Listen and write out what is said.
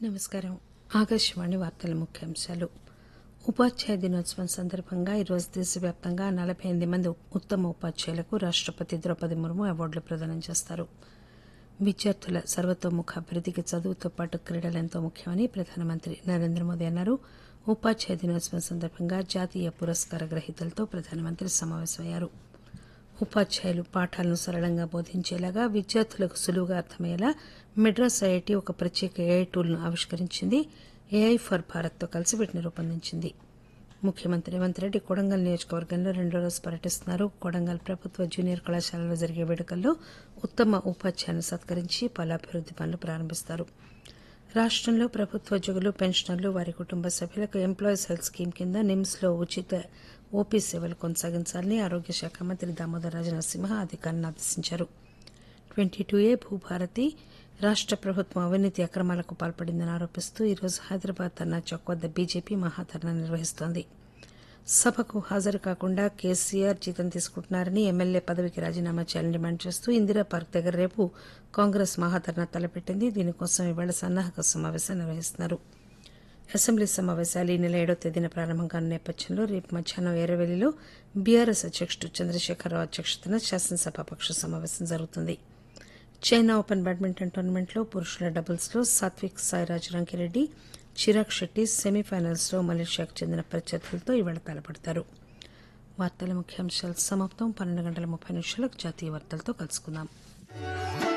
నమస్కారం ఆకాశవాణి వార్తల ముఖ్యాంశాలు ఉపాధ్యాయ దినోత్సవం సందర్భంగా ఈరోజు దేశవ్యాప్తంగా నలభై ఎనిమిది మంది ఉత్తమ ఉపాధ్యాయులకు రాష్టపతి ద్రౌపది ముర్ము అవార్డులు ప్రదానం చేస్తారు విద్యార్థుల సర్వతోముఖ అభివృద్దికి చదువుతో పాటు క్రీడలు ఎంతో ముఖ్యమని ప్రధానమంత్రి నరేంద్ర మోదీ అన్నారు ఉపాధ్యాయ దినోత్సవం సందర్భంగా జాతీయ పురస్కార గ్రహీతలతో ప్రధానమంత్రి సమావేశమయ్యారు ఉపాధ్యాయులు పాఠాలను సరళంగా బోధించేలాగా విద్యార్థులకు సులువుగా అర్థమయ్యేలా మెడ్రాస్ ఐఐటి ఒక ప్రత్యేక ఏఐ టూల్ను ఆవిష్కరించింది ఏఐ ఫర్ భారత్తో కలిసి వీటిని రూపొందించింది ముఖ్యమంత్రి రేవంత్ రెడ్డి కొడంగల్ నియోజకవర్గంలో రెండో రోజు పర్యటిస్తున్నారు కొడంగల్ ప్రభుత్వ జూనియర్ కళాశాలలో జరిగే వేడుకల్లో ఉత్తమ ఉపాధ్యాయులను సత్కరించి పలు అభివృద్ది పనులు ప్రారంభిస్తారు రాష్టంలో ప్రభుత్వోద్యోగులు పెన్షనర్లు వారి కుటుంబ సభ్యులకు ఎంప్లాయీస్ హెల్త్ స్కీమ్ కింద నిమ్స్లో ఉచిత ఓపీ సేవలు కొనసాగించాలని ఆరోగ్య శాఖ మంత్రి దామోదర్ రాజనరసింహ అధికారులను ఆదేశించారు ట్వంటీ టూ ఏ భూభారతి రాష్ట ప్రభుత్వం అవినీతి అక్రమాలకు పాల్పడిందని ఆరోపిస్తూ ఈరోజు హైదరాబాద్ ధర్నా చౌక్ వద్ద బీజేపీ మహాధర్నా నిర్వహిస్తోంది సభకు హాజరు కాకుండా కేసీఆర్ జీతం తీసుకుంటున్నారని ఎమ్మెల్యే పదవికి రాజీనామా చేయాలని డిమాండ్ చేస్తూ ఇందిరా పార్క్ దగ్గర రేపు కాంగ్రెస్ మహాధర్నా తలపెట్టింది దీనికోసం ఇవాళ సన్నాహక సమావేశం నిర్వహిస్తున్నారు అసెంబ్లీ సమావేశాలు ఈ నెల ఏడో తేదీన ప్రారంభం కానున్న నేపథ్యంలో రేపు మధ్యాహ్నం ఎర్రవెల్లిలో బీఆర్ఎస్ అధ్యక్షుడు చంద్రశేఖరరావు అధ్యక్షతన శాసనసభాపక్ష సమావేశం జరుగుతుంది చైనా ఓపెన్ బ్యాడ్మింటన్ టోర్నమెంట్లో పురుషుల డబుల్స్లో సాత్విక్ సాయిరాజ్ రంకిరెడ్డి చిరాగ్ శెట్టి సెమీఫైనల్స్లో మలేషియాకు చెందిన ప్రత్యర్థులతో ఇవాళ తలపడతారు వార్తల ముఖ్యాంశాలు సమాప్తం పన్నెండు గంటల ముప్పై నిమిషాలకు జాతీయ వార్తలతో కలుసుకుందాం